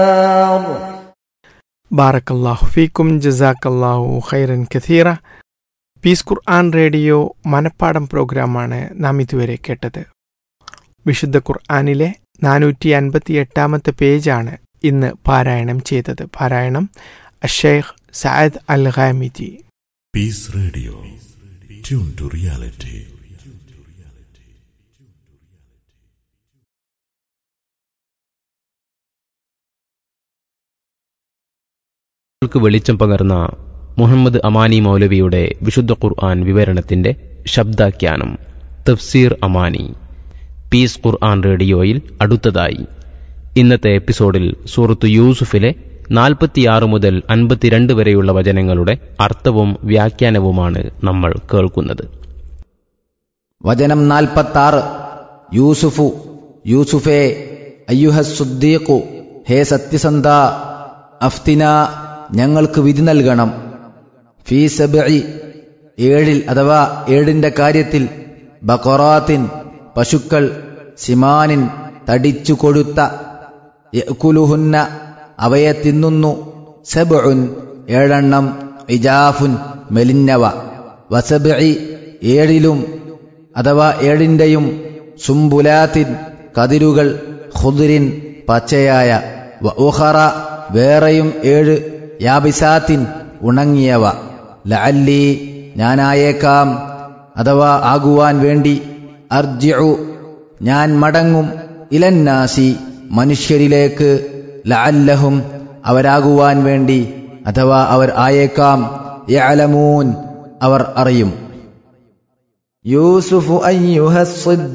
ബാറക്കല്ലാഹു ഫീക്കും ജസാക്കല്ലാഹു ഖൈറൻ കഥീറ പീസ് ഖുർആൻ റേഡിയോ മനപ്പാടം പ്രോഗ്രാമാണ് നാം ഇതുവരെ കേട്ടത് വിശുദ്ധ ഖുർആനിലെ നാനൂറ്റി അൻപത്തി എട്ടാമത്തെ പേജാണ് ഇന്ന് പാരായണം ചെയ്തത് പാരായണം അഷേഖ് സയദ് അൽ ഖാമിജി Peace Radio. Tune to reality. ൾക്ക് വെളിച്ചം പകർന്ന മുഹമ്മദ് അമാനി മൗലവിയുടെ വിശുദ്ധ ഖുർആൻ വിവരണത്തിന്റെ ശബ്ദാഖ്യാനം തഫ്സീർ അമാനി പീസ് ഖുർആൻ റേഡിയോയിൽ അടുത്തതായി ഇന്നത്തെ എപ്പിസോഡിൽ സൂറത്ത് യൂസുഫിലെ നാൽപ്പത്തിയാറ് മുതൽ അൻപത്തിരണ്ട് വരെയുള്ള വചനങ്ങളുടെ അർത്ഥവും വ്യാഖ്യാനവുമാണ് നമ്മൾ കേൾക്കുന്നത് വചനം നാൽപ്പത്താറ് യൂസുഫു യൂസുഫേ അയ്യുഹസുദ്ദീഖു ഹേ സത്യസന്ധ അഫ്തിന ഞങ്ങൾക്ക് വിധി നൽകണം ഫീ സബഇ ഏഴിൽ അഥവാ ഏഴിന്റെ കാര്യത്തിൽ ബഖറാത്തിൻ പശുക്കൾ സിമാനിൻ തടിച്ചു കൊഴുത്ത യഅ്കുലുഹുന്ന അവയെ തിന്നുന്നു സബ്ഉൻ ഏഴെണ്ണം ഇജാഫുൻ മെലിഞ്ഞവ വസബഇ ഏഴിലും അഥവാ ഏഴിന്റെയും സുംബുലാത്തിൻ കതിരുകൾ ഖുദ്രിൻ പച്ചയായ വ ഉഖറ വേറെയും ഏഴ് യാബിസാത്തിൻ ഉണങ്ങിയവ ലഅല്ലി ഞാനായേക്കാം അഥവാ ആകുവാൻ വേണ്ടി അർജിഉ ഞാൻ മടങ്ങും ഇലന്നാസി മനുഷ്യരിലേക്ക് ലഅല്ലഹും അവരാകുവാൻ വേണ്ടി അഥവാ അവർ ആയേക്കാം യഅലമൂൻ അവർ അറിയും യൂസുഫ് അയ്യുഹ